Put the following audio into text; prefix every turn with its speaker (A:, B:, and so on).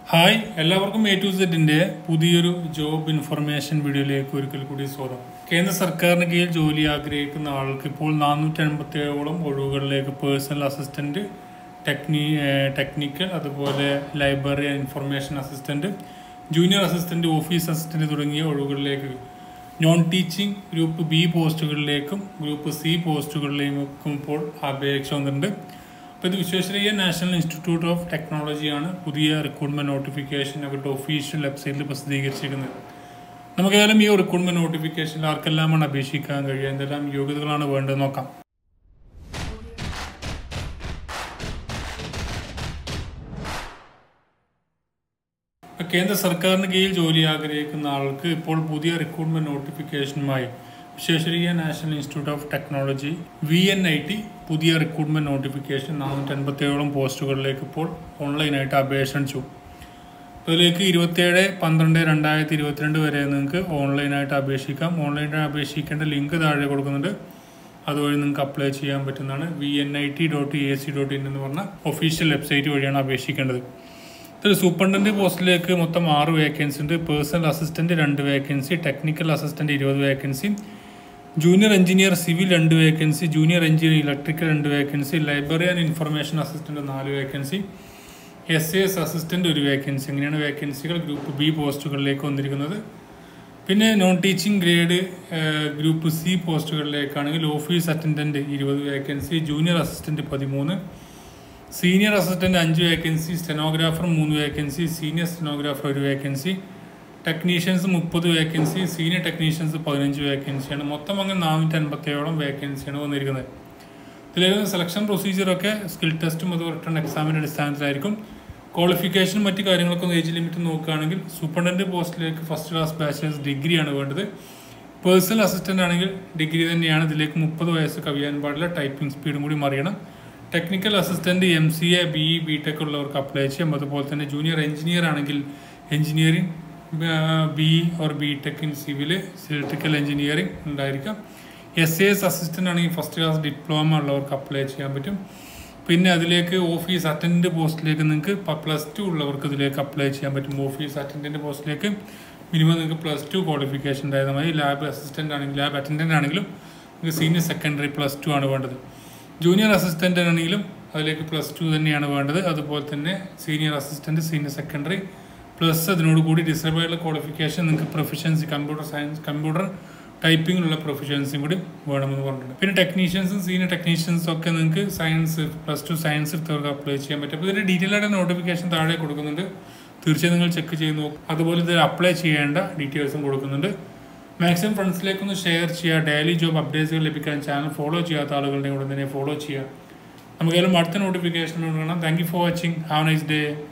A: hi എല്ലാവർക്കും A to സെറ്റിന്റെ പുതിയൊരു ജോബ് ഇൻഫർമേഷൻ വീഡിയോയിലേക്ക് ഒരിക്കൽ കൂടി സ്വാഗതം കേന്ദ്ര സർക്കാരിന് കീഴിൽ ജോലി ആഗ്രഹിക്കുന്ന ആൾക്ക് ഇപ്പോൾ നാനൂറ്റി അൻപത്തി ഏഴോളം ഒഴിവുകളിലേക്ക് പേഴ്സണൽ അസിസ്റ്റന്റ് ടെക്നി ഏഹ് ടെക്നിക്കൽ അതുപോലെ library and information assistant junior assistant office assistant തുടങ്ങിയ ഒഴിവുകളിലേക്ക് നോൺ ടീച്ചിങ് ഗ്രൂപ്പ് ബി പോസ്റ്റുകളിലേക്കും ഗ്രൂപ്പ് സി പോസ്റ്റുകളിലേക്കും ഇപ്പോൾ അപേക്ഷ വന്നിട്ടുണ്ട് അപ്പോൾ ഇത് വിശ്വേശ്വരയ്യ നാഷണൽ ഇൻസ്റ്റിറ്റ്യൂട്ട് ഓഫ് ടെക്നോളജിയാണ് പുതിയ റിക്രൂട്ട്മെന്റ് നോട്ടിഫിക്കേഷൻ അവരുടെ ഒഫീഷ്യൽ വെബ്സൈറ്റിൽ പ്രസിദ്ധീകരിച്ചിരിക്കുന്നത് നമുക്ക് ഏതായാലും ഈ റിക്രൂട്ട്മെന്റ് നോട്ടിഫിക്കേഷനിൽ ആർക്കെല്ലാമാണ് അപേക്ഷിക്കാൻ കഴിയുക എന്തെല്ലാം യോഗ്യതകളാണ് വേണ്ടത് നോക്കാം കേന്ദ്ര സർക്കാരിന് കീഴിൽ ജോലി ആഗ്രഹിക്കുന്ന ആൾക്ക് ഇപ്പോൾ പുതിയ റിക്രൂട്ട്മെന്റ് നോട്ടിഫിക്കേഷനുമായി Visvesvaraya national institute of technology V N I T പുതിയ റിക്രൂട്ട്മെന്റ് നോട്ടിഫിക്കേഷൻ നാനൂറ്റി അൻപത്തേഴോളം പോസ്റ്റുകളിലേക്ക് ഇപ്പോൾ ഓൺലൈനായിട്ട് അപേക്ഷ ക്ഷണിച്ചു ഇതിലേക്ക് ഇരുപത്തിയേഴ് പന്ത്രണ്ട് രണ്ടായിരത്തി ഇരുപത്തിരണ്ട് വരെ നിങ്ങൾക്ക് ഓൺലൈനായിട്ട് അപേക്ഷിക്കാം ഓൺലൈനായിട്ട് അപേക്ഷിക്കേണ്ട ലിങ്ക് താഴെ കൊടുക്കുന്നുണ്ട് അതുവഴി നിങ്ങൾക്ക് അപ്ലൈ ചെയ്യാൻ പറ്റുന്നതാണ് V N I T dot A C dot in എന്ന് പറഞ്ഞ ഒഫീഷ്യൽ വെബ്സൈറ്റ് വഴിയാണ് അപേക്ഷിക്കേണ്ടത് ഇതിൽ സൂപ്രണ്ടന്റ് പോസ്റ്റിലേക്ക് മൊത്തം ആറ് വേക്കൻസി ഉണ്ട് പേഴ്സണൽ അസിസ്റ്റന്റ് രണ്ട് വേക്കൻസി ടെക്നിക്കൽ അസിസ്റ്റന്റ് ഇരുപത് വേക്കൻസി ജൂനിയർ എഞ്ചിനീയർ സിവിൽ രണ്ട് വേക്കൻസി ജൂനിയർ എഞ്ചിനീയർ ഇലക്ട്രിക്കൽ രണ്ട് vacancy library and information assistant നാല് വേക്കൻസി എസ് എസ് അസിസ്റ്റന്റ് ഒരു വേക്കൻസി ഇങ്ങനെയാണ് വേക്കൻസികൾ ഗ്രൂപ്പ് ബി പോസ്റ്റുകളിലേക്ക് വന്നിരിക്കുന്നത് പിന്നെ non teaching grade group C പോസ്റ്റുകളിലേക്കാണെങ്കിൽ ഓഫീസ് അറ്റൻഡന്റ് ഇരുപത് വേക്കൻസി ജൂനിയർ അസിസ്റ്റന്റ് പതിമൂന്ന് സീനിയർ അസിസ്റ്റന്റ് അഞ്ച് വേക്കൻസി സ്റ്റെനോഗ്രാഫർ മൂന്ന് വേക്കൻസി സീനിയർ സ്റ്റെനോഗ്രാഫർ ഒരു വേക്കൻസി ടെക്നീഷ്യൻസ് മുപ്പത് വേക്കൻസി സീനിയർ ടെക്നീഷ്യൻസ് പതിനഞ്ച് വേക്കൻസിയാണ് മൊത്തം അങ്ങനെ നാനൂറ്റി അൻപത്തേഴോളം വേക്കൻസിയാണ് വന്നിരിക്കുന്നത് ഇതിലേക്ക് സെലക്ഷൻ പ്രൊസീജിയറൊക്കെ സ്കിൽ ടെസ്റ്റും അതുപോലെ റിട്ടേൺ എക്സാമിൻ്റെ അടിസ്ഥാനത്തിലായിരിക്കും ക്വാളിഫിക്കേഷനും മറ്റു കാര്യങ്ങളൊക്കെ ഒന്ന് ഏജ് ലിമിറ്റ് നോക്കുകയാണെങ്കിൽ സൂപ്രണ്ടന്റ് പോസ്റ്റിലേക്ക് ഫസ്റ്റ് ക്ലാസ് ബാച്ചിലേഴ്സ് ഡിഗ്രിയാണ് വേണ്ടത് പേഴ്സണൽ അസിസ്റ്റന്റ് ആണെങ്കിൽ ഡിഗ്രി തന്നെയാണ് ഇതിലേക്ക് മുപ്പത് വയസ്സ് കവിയാൻ പാടില്ല ടൈപ്പിംഗ് സ്പീഡും കൂടി മറിയണം technical assistant M C A B E B tech ഉള്ളവർക്ക് അപ്ലൈ ചെയ്യാം അതുപോലെ തന്നെ ജൂനിയർ എഞ്ചിനീയർ ആണെങ്കിൽ engineering B or B tech in civil electrical engineering ഉണ്ടായിരിക്കാം എസ് എസ് അസിസ്റ്റന്റ് ആണെങ്കിൽ ഫസ്റ്റ് ക്ലാസ് ഡിപ്ലോമ ഉള്ളവർക്ക് അപ്ലൈ ചെയ്യാൻ പറ്റും പിന്നെ അതിലേക്ക് ഓഫീസ് അറ്റൻഡന്റ് പോസ്റ്റിലേക്ക് നിങ്ങൾക്ക് പ്ലസ് ടു ഉള്ളവർക്ക് ഇതിലേക്ക് അപ്ലൈ ചെയ്യാൻ പറ്റും ഓഫീസ് അറ്റൻഡന്റ് പോസ്റ്റിലേക്ക് മിനിമം നിങ്ങൾക്ക് പ്ലസ് ടു ക്വാളിഫിക്കേഷൻ ഉണ്ടായത് മതി ലാബ് അസിസ്റ്റന്റ് ആണെങ്കിൽ ലാബ് അറ്റൻഡന്റ് ആണെങ്കിലും നിങ്ങൾക്ക് സീനിയർ സെക്കൻഡറി പ്ലസ് ടു ആണ് വേണ്ടത് ജൂനിയർ അസിസ്റ്റന്റ് ആണെങ്കിലും അതിലേക്ക് പ്ലസ് ടു തന്നെയാണ് വേണ്ടത് അതുപോലെ തന്നെ senior assistant senior secondary plus അതിനോട് കൂടി ഡിസേബിളുടെ ക്വാളിഫിക്കേഷൻ നിങ്ങൾക്ക് പ്രൊഫഷൻസി കമ്പ്യൂട്ടർ സയൻസ് കമ്പ്യൂട്ടർ ടൈപ്പിങ്ങിലുള്ള പ്രൊഫഷൻസും കൂടി വേണമെന്ന് പറഞ്ഞിട്ടുണ്ട് പിന്നെ ടെക്നീഷ്യൻസും സീനിയർ ടെക്നീഷ്യൻസും ഒക്കെ നിങ്ങൾക്ക് സയൻസ് പ്ലസ് ടു സയൻസ് എടുത്തവർക്ക് അപ്ലൈ ചെയ്യാൻ പറ്റും അപ്പോൾ ഇതിൻ്റെ ഡീറ്റെയിൽ ആയിട്ട് നോട്ടിഫിക്കേഷൻ താഴെ കൊടുക്കുന്നുണ്ട് തീർച്ചയായും നിങ്ങൾ ചെക്ക് ചെയ്ത് നോക്കും അതുപോലെ ഇത് അപ്ലൈ ചെയ്യേണ്ട ഡീറ്റെയിൽസും കൊടുക്കുന്നുണ്ട് മാക്സിമം ഫ്രണ്ട്സിലേക്കൊന്ന് ഷെയർ ചെയ്യുക ഡെയിലി ജോബ് അപ്ഡേറ്റ്സുകൾ ലഭിക്കാൻ ചാനൽ ഫോളോ ചെയ്യാത്ത ആളുകളുടെ കൂടെ തന്നെ ഫോളോ ചെയ്യുക നമുക്കേലും അടുത്ത നോട്ടിഫിക്കേഷൻ കാണാം thank you for watching have nice day